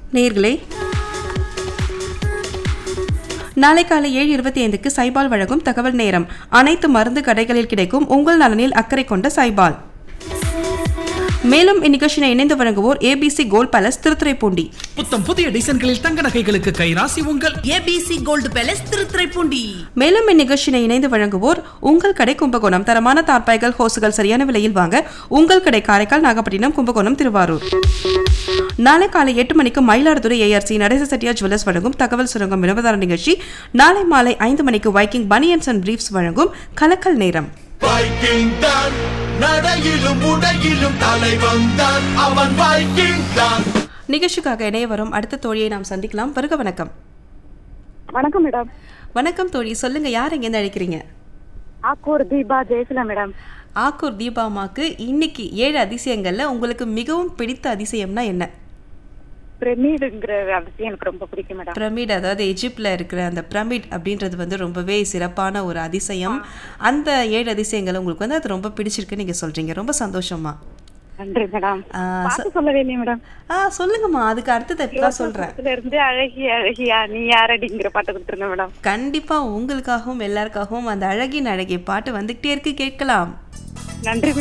நேர்களே நாளை காலை ஏழு இருபத்தி ஐந்துக்கு சைபால் வழங்கும் தகவல் நேரம் அனைத்து மருந்து கடைகளில் கிடைக்கும் உங்கள் நலனில் அக்கறை கொண்ட சைபால் மேலும் இந்நிகழ்ச்சியை இணைந்து வழங்குவோர் ஏபிசி கோல்ட் பேலஸ் திருத்துறைப்பூண்டி புத்தம் புதிய டிசைன்களில் தங்க நகைகளுக்கு கைராசி உங்கள் ஏபிசி கோல்டு பேலஸ் திருத்துறைப்பூண்டி மேலும் இந்நிகழ்ச்சியை இணைந்து வழங்குவோர் உங்கள் கடை கும்பகோணம் தரமான தார்பாய்கள் ஹோசுகள் சரியான விலையில் வாங்க உங்கள் கடை காரைக்கால் நாகப்பட்டினம் கும்பகோணம் திருவாரூர் நாளை காலை எட்டு மணிக்கு மயிலாடுதுறை ஏஆர்சி நடேச செட்டியார் ஜுவல்லர்ஸ் வழங்கும் தகவல் சுரங்கம் விளம்பர நிகழ்ச்சி நாளை மாலை ஐந்து மணிக்கு வைக்கிங் பனியன்ஸ் அண்ட் பிரீஃப்ஸ் வழங்கும் கலக்கல் நேரம் வைக்கிங் தான் நடையிலும் உடையிலும் தலைவன் தான் அவன் வைக்கிங் தான் நிகழ்ச்சிக்காக இணைய வரும் அடுத்த தோழியை நாம் சந்திக்கலாம் வருக வணக்கம் வணக்கம் மேடம் வணக்கம் தோழி சொல்லுங்க யார் எங்கேருந்து அழைக்கிறீங்க ஆக்கூர் தீபா ஜெயசிலா மேடம் ஆக்கூர் தீபாமாக்கு இன்னைக்கு ஏழு அதிசயங்கள்ல உங்களுக்கு மிகவும் பிடித்த அதிசயம்னா என்ன பிரமிடுங்கிற விஷயம் எனக்கு ரொம்ப பிடிக்கும் மேடம் பிரமிட் அதாவது எஜிப்ட்ல இருக்கிற அந்த பிரமிட் அப்படின்றது வந்து ரொம்பவே சிறப்பான ஒரு அதிசயம் அந்த ஏழு அதிசயங்கள் உங்களுக்கு வந்து அது ரொம்ப பிடிச்சிருக்கு நீங்க சொல்றீங்க ரொம்ப சந்தோஷமா நன்றி மேடம் ஆ, பாட்டு சொல்லவே இல்லையே மேடம் ஆ சொல்லுங்கம்மா அதுக்கு அடுத்தது எப்பதான் சொல்றேன் இதுல இருந்து அழகிய அழகியா நீ யாரடிங்கிற பாட்டு கொடுத்துருங்க மேடம் கண்டிப்பா உங்களுக்காகவும் எல்லாருக்காகவும் அந்த அழகின் அழகிய பாட்டு வந்துகிட்டே இருக்கு கேட்கலாம் நன்றி